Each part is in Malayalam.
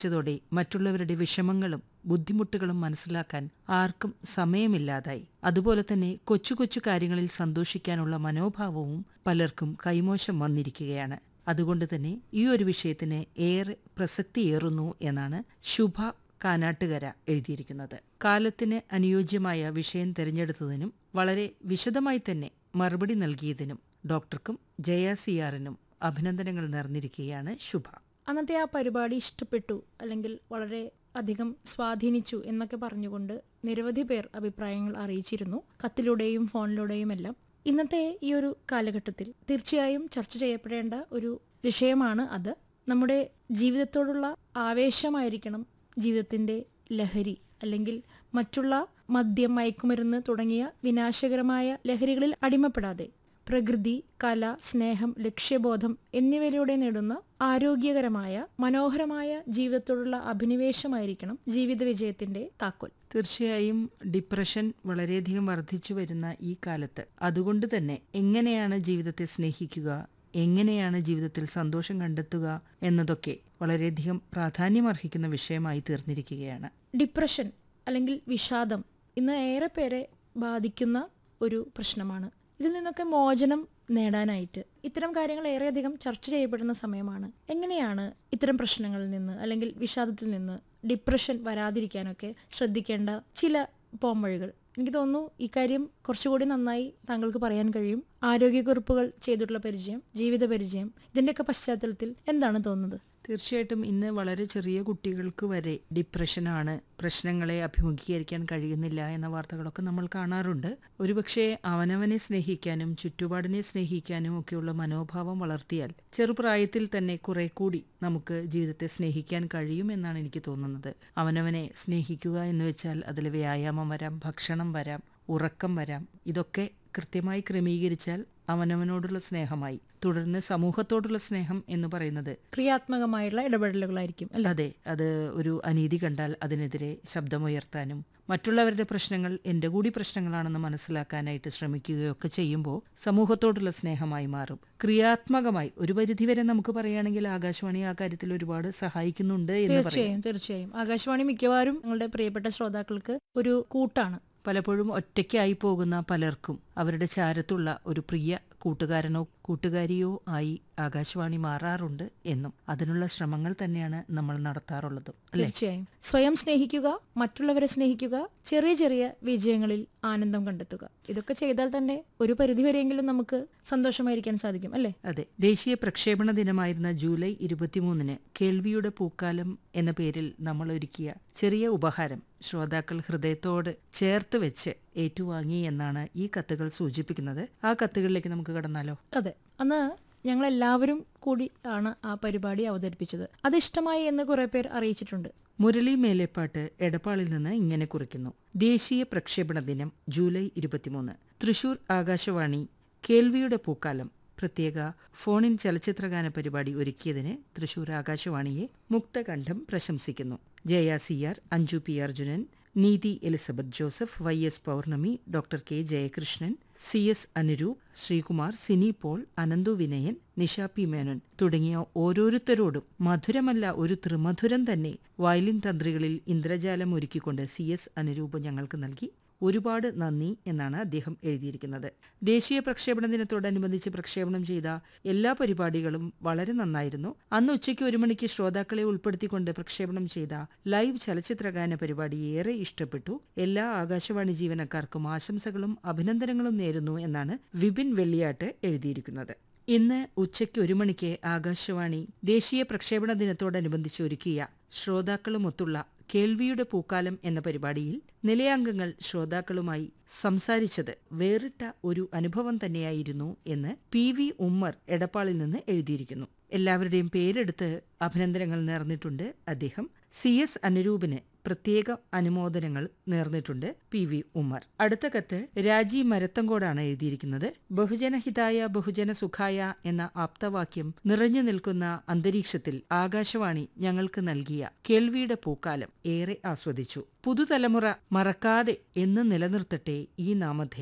ച്ചതോടെ മറ്റുള്ളവരുടെ വിഷമങ്ങളും ബുദ്ധിമുട്ടുകളും മനസ്സിലാക്കാൻ ആർക്കും സമയമില്ലാതായി അതുപോലെ തന്നെ കൊച്ചു കൊച്ചു കാര്യങ്ങളിൽ സന്തോഷിക്കാനുള്ള മനോഭാവവും പലർക്കും കൈമോശം വന്നിരിക്കുകയാണ് അതുകൊണ്ട് തന്നെ ഈ ഒരു വിഷയത്തിന് ഏറെ പ്രസക്തിയേറുന്നു എന്നാണ് ശുഭ കാനാട്ടുകര എഴുതിയിരിക്കുന്നത് കാലത്തിന് അനുയോജ്യമായ വിഷയം തിരഞ്ഞെടുത്തതിനും വളരെ വിശദമായി തന്നെ മറുപടി നൽകിയതിനും ഡോക്ടർക്കും ജയ സിയാറിനും അഭിനന്ദനങ്ങൾ നേർന്നിരിക്കുകയാണ് ശുഭ അന്നത്തെ ആ പരിപാടി ഇഷ്ടപ്പെട്ടു അല്ലെങ്കിൽ വളരെ അധികം സ്വാധീനിച്ചു എന്നൊക്കെ പറഞ്ഞുകൊണ്ട് നിരവധി പേർ അഭിപ്രായങ്ങൾ അറിയിച്ചിരുന്നു കത്തിലൂടെയും ഫോണിലൂടെയും എല്ലാം ഇന്നത്തെ ഈ ഒരു കാലഘട്ടത്തിൽ തീർച്ചയായും ചർച്ച ചെയ്യപ്പെടേണ്ട ഒരു വിഷയമാണ് അത് നമ്മുടെ ജീവിതത്തോടുള്ള ആവേശമായിരിക്കണം ജീവിതത്തിന്റെ ലഹരി അല്ലെങ്കിൽ മറ്റുള്ള മദ്യം മയക്കുമരുന്ന് തുടങ്ങിയ വിനാശകരമായ ലഹരികളിൽ അടിമപ്പെടാതെ പ്രകൃതി കല സ്നേഹം ലക്ഷ്യബോധം എന്നിവയിലൂടെ നേടുന്ന ആരോഗ്യകരമായ മനോഹരമായ ജീവിതത്തോടുള്ള അഭിനിവേശമായിരിക്കണം ജീവിത വിജയത്തിന്റെ താക്കോൽ തീർച്ചയായും ഡിപ്രഷൻ വളരെയധികം വർദ്ധിച്ചു വരുന്ന ഈ കാലത്ത് അതുകൊണ്ട് തന്നെ എങ്ങനെയാണ് ജീവിതത്തെ സ്നേഹിക്കുക എങ്ങനെയാണ് ജീവിതത്തിൽ സന്തോഷം കണ്ടെത്തുക എന്നതൊക്കെ വളരെയധികം പ്രാധാന്യമർഹിക്കുന്ന വിഷയമായി തീർന്നിരിക്കുകയാണ് ഡിപ്രഷൻ അല്ലെങ്കിൽ വിഷാദം ഇന്ന് ഏറെ പേരെ ബാധിക്കുന്ന ഒരു പ്രശ്നമാണ് ഇതിൽ നിന്നൊക്കെ മോചനം നേടാനായിട്ട് ഇത്തരം കാര്യങ്ങൾ ഏറെയധികം ചർച്ച ചെയ്യപ്പെടുന്ന സമയമാണ് എങ്ങനെയാണ് ഇത്തരം പ്രശ്നങ്ങളിൽ നിന്ന് അല്ലെങ്കിൽ വിഷാദത്തിൽ നിന്ന് ഡിപ്രഷൻ വരാതിരിക്കാനൊക്കെ ശ്രദ്ധിക്കേണ്ട ചില പോംവഴികൾ എനിക്ക് തോന്നുന്നു ഇക്കാര്യം കുറച്ചുകൂടി നന്നായി താങ്കൾക്ക് പറയാൻ കഴിയും ആരോഗ്യക്കുറിപ്പുകൾ ചെയ്തിട്ടുള്ള പരിചയം ജീവിത പരിചയം ഇതിന്റെയൊക്കെ പശ്ചാത്തലത്തിൽ എന്താണ് തോന്നുന്നത് തീർച്ചയായിട്ടും ഇന്ന് വളരെ ചെറിയ കുട്ടികൾക്ക് വരെ ഡിപ്രഷനാണ് പ്രശ്നങ്ങളെ അഭിമുഖീകരിക്കാൻ കഴിയുന്നില്ല എന്ന വാർത്തകളൊക്കെ നമ്മൾ കാണാറുണ്ട് ഒരുപക്ഷെ അവനവനെ സ്നേഹിക്കാനും ചുറ്റുപാടിനെ സ്നേഹിക്കാനും ഒക്കെയുള്ള മനോഭാവം വളർത്തിയാൽ ചെറുപ്രായത്തിൽ തന്നെ കുറെ കൂടി നമുക്ക് ജീവിതത്തെ സ്നേഹിക്കാൻ കഴിയും എന്നാണ് എനിക്ക് തോന്നുന്നത് അവനവനെ സ്നേഹിക്കുക എന്ന് വെച്ചാൽ അതിൽ വ്യായാമം വരാം ഭക്ഷണം വരാം ഉറക്കം വരാം ഇതൊക്കെ കൃത്യമായി ക്രമീകരിച്ചാൽ അവനവനോടുള്ള സ്നേഹമായി തുടർന്ന് സമൂഹത്തോടുള്ള സ്നേഹം എന്ന് പറയുന്നത് ക്രിയാത്മകമായുള്ള ഇടപെടലുകളായിരിക്കും അല്ലെ അതെ അത് ഒരു അനീതി കണ്ടാൽ അതിനെതിരെ ശബ്ദമുയർത്താനും മറ്റുള്ളവരുടെ പ്രശ്നങ്ങൾ എൻ്റെ കൂടി പ്രശ്നങ്ങളാണെന്ന് മനസ്സിലാക്കാനായിട്ട് ശ്രമിക്കുകയൊക്കെ ചെയ്യുമ്പോൾ സമൂഹത്തോടുള്ള സ്നേഹമായി മാറും ക്രിയാത്മകമായി ഒരു പരിധിവരെ നമുക്ക് പറയുകയാണെങ്കിൽ ആകാശവാണി ആ കാര്യത്തിൽ ഒരുപാട് സഹായിക്കുന്നുണ്ട് എന്ന് പറയാം തീർച്ചയായും തീർച്ചയായും ആകാശവാണി മിക്കവാറും ഞങ്ങളുടെ പ്രിയപ്പെട്ട ശ്രോതാക്കൾക്ക് ഒരു കൂട്ടാണ് പലപ്പോഴും ഒറ്റയ്ക്കായി പോകുന്ന പലർക്കും അവരുടെ ചാരത്തുള്ള ഒരു പ്രിയ കൂട്ടുകാരനോ കൂട്ടുകാരിയോ ആയി ആകാശവാണി മാറാറുണ്ട് എന്നും അതിനുള്ള ശ്രമങ്ങൾ തന്നെയാണ് നമ്മൾ നടത്താറുള്ളതും അല്ലെ തീർച്ചയായും സ്വയം സ്നേഹിക്കുക മറ്റുള്ളവരെ സ്നേഹിക്കുക ചെറിയ ചെറിയ വിജയങ്ങളിൽ ആനന്ദം കണ്ടെത്തുക ഇതൊക്കെ ചെയ്താൽ തന്നെ ഒരു പരിധിവരെയെങ്കിലും നമുക്ക് സന്തോഷമായിരിക്കാൻ സാധിക്കും അല്ലേ അതെ ദേശീയ പ്രക്ഷേപണ ദിനമായിരുന്ന ജൂലൈ ഇരുപത്തിമൂന്നിന് കേൾവിയുടെ പൂക്കാലം എന്ന പേരിൽ നമ്മൾ ഒരുക്കിയ ചെറിയ ഉപഹാരം ശ്രോതാക്കൾ ഹൃദയത്തോട് ചേർത്ത് വെച്ച് ഏറ്റുവാങ്ങി എന്നാണ് ഈ കത്തുകൾ സൂചിപ്പിക്കുന്നത് ആ കത്തുകളിലേക്ക് നമുക്ക് കടന്നാലോ അതെ അന്ന് ഞങ്ങൾ എല്ലാവരും കൂടി ആണ് ആ പരിപാടി അവതരിപ്പിച്ചത് അത് ഇഷ്ടമായി എന്ന് കുറെ പേർ അറിയിച്ചിട്ടുണ്ട് മുരളി മേലേപ്പാട്ട് എടപ്പാളിൽ നിന്ന് ഇങ്ങനെ കുറിക്കുന്നു ദേശീയ പ്രക്ഷേപണ ദിനം ജൂലൈ ഇരുപത്തിമൂന്ന് തൃശൂർ ആകാശവാണി കേൾവിയുടെ പൂക്കാലം പ്രത്യേക ഫോണിൻ ചലച്ചിത്രഗാന പരിപാടി ഒരുക്കിയതിന് തൃശൂർ ആകാശവാണിയെ മുക്തകണ്ഠം പ്രശംസിക്കുന്നു Jaya C R Anju P Arjunan Neethi Elizabeth Joseph Y S Pournami doctor K Jayakrishnan C S Anuroop Sreekumar Sini Paul Ananthu Vinayan Nisha P Menon തുടങ്ങിയ ഓരോരുത്തരോടും മധുരമല്ല ഒരു ത്രിമധുരം തന്നെ വയലിൻ തന്ത്രികളിൽ ഇന്ദ്രജാലം ഒരുക്കിക്കൊണ്ട് സി എസ് അനുരൂപ് ഞങ്ങൾക്ക് നൽകി ഒരുപാട് നന്ദി എന്നാണ് അദ്ദേഹം എഴുതിയിരിക്കുന്നത് ദേശീയ പ്രക്ഷേപണ ദിനത്തോടനുബന്ധിച്ച് പ്രക്ഷേപണം ചെയ്ത എല്ലാ പരിപാടികളും വളരെ നന്നായിരുന്നു അന്ന് ഉച്ചയ്ക്ക് ഒരു മണിക്ക് ശ്രോതാക്കളെ ഉൾപ്പെടുത്തിക്കൊണ്ട് പ്രക്ഷേപണം ചെയ്ത ലൈവ് ചലച്ചിത്രഗാന പരിപാടി ഏറെ ഇഷ്ടപ്പെട്ടു എല്ലാ ആകാശവാണി ജീവനക്കാർക്കും ആശംസകളും അഭിനന്ദനങ്ങളും നേരുന്നു എന്നാണ് വിപിൻ വെള്ളിയാട്ട് എഴുതിയിരിക്കുന്നത് ഇന്ന് ഉച്ചയ്ക്ക് ഒരു മണിക്ക് ആകാശവാണി ദേശീയ പ്രക്ഷേപണ ദിനത്തോടനുബന്ധിച്ച് ഒരുക്കിയ ശ്രോതാക്കളുമൊത്തുള്ള കേൾവിയുടെ പൂക്കാലം എന്ന പരിപാടിയിൽ നിലയാംഗങ്ങൾ ശ്രോതാക്കളുമായി സംസാരിച്ചത് വേറിട്ട ഒരു അനുഭവം തന്നെയായിരുന്നു എന്ന് പി വി ഉമ്മർ എടപ്പാളിൽ നിന്ന് എഴുതിയിരിക്കുന്നു എല്ലാവരുടെയും പേരെടുത്ത് അഭിനന്ദനങ്ങൾ നേർന്നിട്ടുണ്ട് അദ്ദേഹം സി എസ് അനുരൂപിന് പ്രത്യേക അനുമോദനങ്ങൾ നേർന്നിട്ടുണ്ട് പി വി ഉമ്മർ അടുത്ത കത്ത് രാജി മരത്തങ്കോടാണ് എഴുതിയിരിക്കുന്നത് ബഹുജനഹിതായ ബഹുജന സുഖായ എന്ന ആപ്തവാക്യം നിറഞ്ഞു നിൽക്കുന്ന അന്തരീക്ഷത്തിൽ ആകാശവാണി ഞങ്ങൾക്ക് നൽകിയ കേൾവിയുടെ പൂക്കാലം ഏറെ ആസ്വദിച്ചു പുതുതലമുറ മറക്കാതെ എന്ന് നിലനിർത്തട്ടെ ഈ നാമധേയം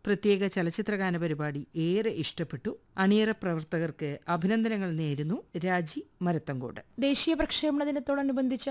പ്രത്യേക ചലച്ചിത്രഗാന പരിപാടി ഏറെ ഇഷ്ടപ്പെട്ടു അണിയറ പ്രവർത്തകർക്ക് അഭിനന്ദനങ്ങൾ നേരുന്നു രാജി മരത്തങ്കോട് ദേശീയ പ്രക്ഷേപണ ദിനത്തോടനുബന്ധിച്ച്